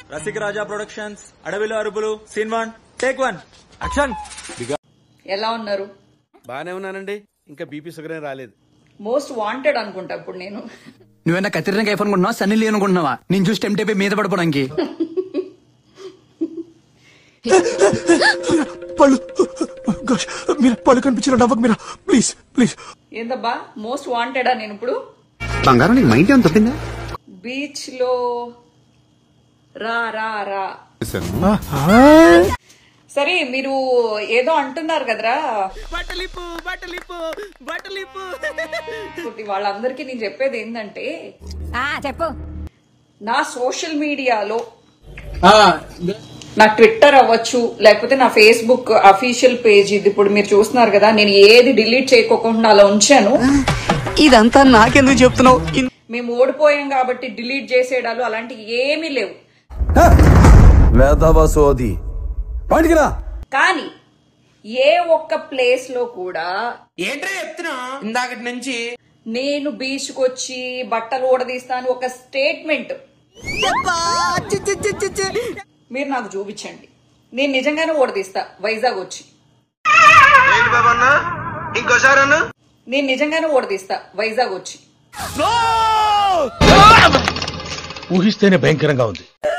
రసిక రాజా productions అడవిలో అరుపులు scene one take one action ఎలా ఉన్నారు బానే ఉన్నానండి ఇంకా బీపీ షుగర్ ఏం రాలేదు మోస్ట్ వాంటెడ్ అనుకుంటా ఇప్పుడు నేను నువ్వేనా కత్తిరిన కైఫ్ అనుకుంటున్నావా సన్నీ లీ అనుకుంటున్నావా నేను చూసి టెంప్ట్ అయిపోయి మీద పడిపోవడానికి పళ్ళు gosh, మీరా పళ్ళు కనిపించిన నవ్వకు మీరా ప్లీజ్ ప్లీజ్ ఏందబ్బా మోస్ట్ వాంటెడా నేను ఇప్పుడు బంగారం నీకు మైండ్ ఏమైనా తప్పిందా బీచ్ లో రా రా రా సరే మీరు ఏదో అంటున్నారు కదరా బట్టలిప్పు బట్టలిప్పు బట్టలిప్పు ఇప్పుడు వాళ్ళందరికీ నేను చెప్పేది ఏంటంటే ఆ చెప్పు నా సోషల్ మీడియాలో నా ట్విట్టర్ అవ్వచ్చు లేకపోతే నా ఫేస్బుక్ అఫీషియల్ పేజ్ ఇది ఇప్పుడు మీరు చూస్తున్నారు కదా నేను ఏది డిలీట్ చేయకోకుండా అలా ఉంచాను ఇదంతా నాకెందుకు చెప్తున్నావు మేము ఓడిపోయాం కాబట్టి డిలీట్ చేసేయడాలు అలాంటివి ఏమీ లేవు వేదవసోది పండికిరా కానీ ఏ ఒక్క ప్లేస్ లో కూడా ఏంట్రా చెప్తున్నా ఇందాకటి నుంచి నేను బీచ్ కు వచ్చి బట్టలు ఊడదీస్తాను ఒక స్టేట్మెంట్ మీరు నాకు చూపించండి నేను నిజంగానే ఊడదీస్తా వైజాగ్ వచ్చి ఇంకోసారి అన్న నేను నిజంగానే ఊడదీస్తా వైజాగ్ వచ్చి ఊహిస్తేనే భయంకరంగా ఉంది